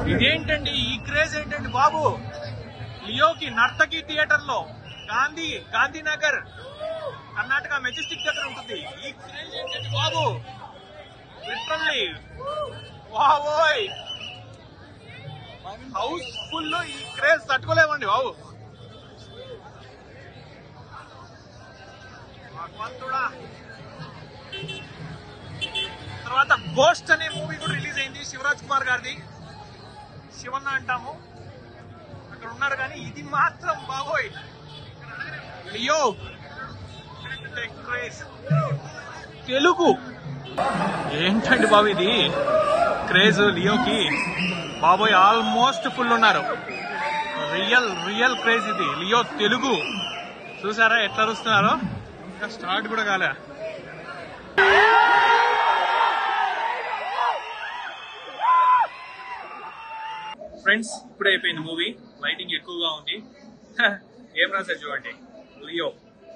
ఇదేంటండి ఈ క్రేజ్ ఏంటండి బాబు లియోకి నర్తకి థియేటర్ లో గాంధీ గాంధీనగర్ కర్ణాటక మెజెస్టిక్ దగ్గర ఉంటుంది ఈ క్రేజ్ ఏంటండి బాబు లిటరల్లీ వావోయ్ హౌస్ ఫుల్ ఈ క్రేజ్ తట్టుకోలేమండి బాబు భగవంతుడా తర్వాత గోస్ట్ అనే మూవీ కూడా రిలీజ్ అయింది శివరాజ్ కుమార్ గారిది శివన్న అంటాము అక్కడ ఉన్నారు కానీ ఇది మాత్రం బాబోయ్ లియో క్రేజ్. తెలుగు ఏంటండి బాబు ఇది క్రేజ్ లియోకి బాబోయ్ ఆల్మోస్ట్ ఫుల్ ఉన్నారు రియల్ రియల్ క్రేజ్ ఇది లియో తెలుగు చూసారా ఎట్లా అరుస్తున్నారో ఇంకా స్టార్ట్ కూడా కాలే ఫ్రెండ్స్ ఇప్పుడే అయిపోయింది మూవీ లైటింగ్ ఎక్కువగా ఉంది హ, ఏం రాశారు చూడండి Leo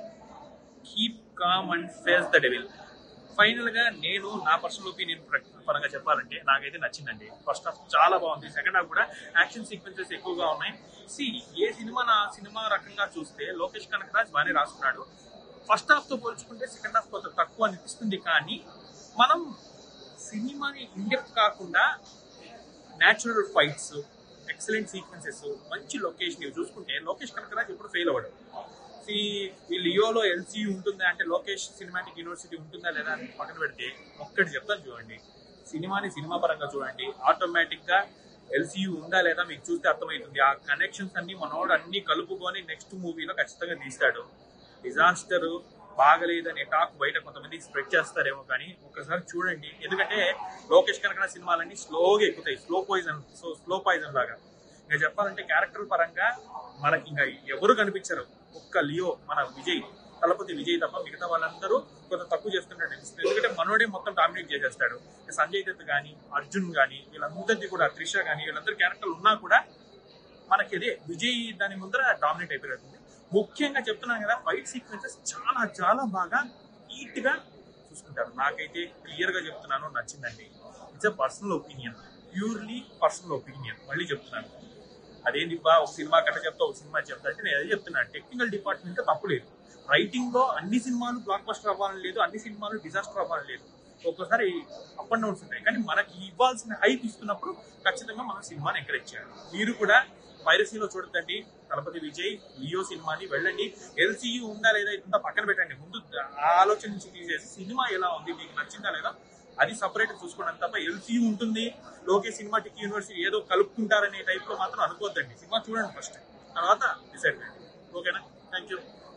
keep calm and face the devil final గా నేను నా పర్సనల్ ఒపీనియన్ పరంగా చెప్పాలంటే నాకైతే నచ్చిందండి ఫస్ట్ హాఫ్ చాలా బాగుంది సెకండ్ హాఫ్ కూడా యాక్షన్ సీక్వెన్సెస్ ఎక్కువగా ఉన్నాయి సి ఏ సినిమా నా సినిమా రకంగా చూస్తే లోకేష్ కనకరాజ్ బాగానే రాస్తున్నాడు ఫస్ట్ హాఫ్ తో పోల్చుకుంటే సెకండ్ హాఫ్ కొంచెం తక్కువ అనిపిస్తుంది కానీ మనం సినిమాని ఇండెప్త్ కాకుండా న్యాచురల్ ఫైట్స్ ఎక్సలెంట్ సీక్వెన్సెస్ మంచి లొకేషన్ ఇవి చూసుకుంటే లోకేష్ కనకరాజ్ ఎప్పుడు ఫెయిల్ అవ్వడు ఈ ఈ లియోలో ఎల్సీ ఉంటుందా అంటే లోకేష్ సినిమాటిక్ యూనివర్సిటీ ఉంటుందా లేదా అని పక్కన పెడితే ఒక్కటి చెప్తాను చూడండి సినిమాని సినిమా పరంగా చూడండి ఆటోమేటిక్ గా ఎల్సీయూ ఉందా లేదా మీకు చూస్తే అర్థమవుతుంది ఆ కనెక్షన్స్ అన్ని మనోడు అన్ని కలుపుకొని నెక్స్ట్ మూవీలో ఖచ్చితంగా తీస్తాడు డిజాస్టర్ బాగలేదనే టాక్ బయట కొంతమంది స్ప్రెడ్ చేస్తారేమో కానీ ఒకసారి చూడండి ఎందుకంటే లోకేష్ కనకన సినిమాలన్నీ స్లోగా ఎక్కుతాయి slow poison so slow poison లాగా ఇంకా చెప్పాలంటే క్యారెక్టర్ పరంగా మనకి ఇంకా ఎవరు కనిపించరు ఒక్క లియో మన విజయ్ తలపతి విజయ్ తప్ప మిగతా వాళ్ళందరూ కొంత తక్కువ చేస్తున్నట్టు అనిపిస్తుంది ఎందుకంటే మనోడే మొత్తం డామినేట్ చేసేస్తాడు సంజయ్ దత్ గానీ అర్జున్ గానీ వీళ్ళందరిది కూడా త్రిష గానీ వీళ్ళందరి క్యారెక్టర్లు ఉన్నా కూడా మనకి అదే విజయ్ దాని ముందర డామినేట్ అయిపోతుంది ముఖ్యంగా చెప్తున్నాను కదా ఫైట్ సీక్వెన్సెస్ చాలా చాలా బాగా నీట్ గా చూసుకుంటారు నాకైతే క్లియర్ గా చెప్తున్నాను నచ్చిందండి it's a personal opinion purely personal opinion మళ్ళీ చెప్తున్నాను అదేంటి బా ఒక సినిమా కట్ట చెప్తా ఒక సినిమా చెప్తా అంటే నేను అదే చెప్తున్నాను టెక్నికల్ డిపార్ట్మెంట్ తప్పు లేదు రైటింగ్ లో అన్ని సినిమాలు బ్లాక్ బస్టర్ అవ్వాలని లేదు అన్ని సినిమాలు డిజాస్టర్ అవ్వాలని లేదు ఒక్కోసారి అప్ అండ్ డౌన్స్ ఉంటాయి కానీ మనకి ఇవ్వాల్సిన హైప్ ఇస్తున్నప్పుడు ఖచ్చితంగా మనం సినిమాని ఎంకరేజ్ చేయాలి మీరు కూడా పైరసీలో చూడకండి తలపతి విజయ్ లియో సినిమాని వెళ్ళండి ఎల్సీయూ ఉందా లేదా ఇంత పక్కన పెట్టండి ముందు ఆ ఆలోచన నుంచి తీసేసి సినిమా ఎలా ఉంది మీకు నచ్చిందా లేదా అది సపరేట్ చూసుకోవడం తప్ప ఎల్సీయూ ఉంటుంది లోకేష్ సినిమాటిక్ యూనివర్సిటీ ఏదో కలుపుకుంటారనే టైప్ లో మాత్రం అనుకోవద్దండి సినిమా చూడండి ఫస్ట్ తర్వాత డిసైడ్ కండి ఓకేనా థ్యాంక్ యూ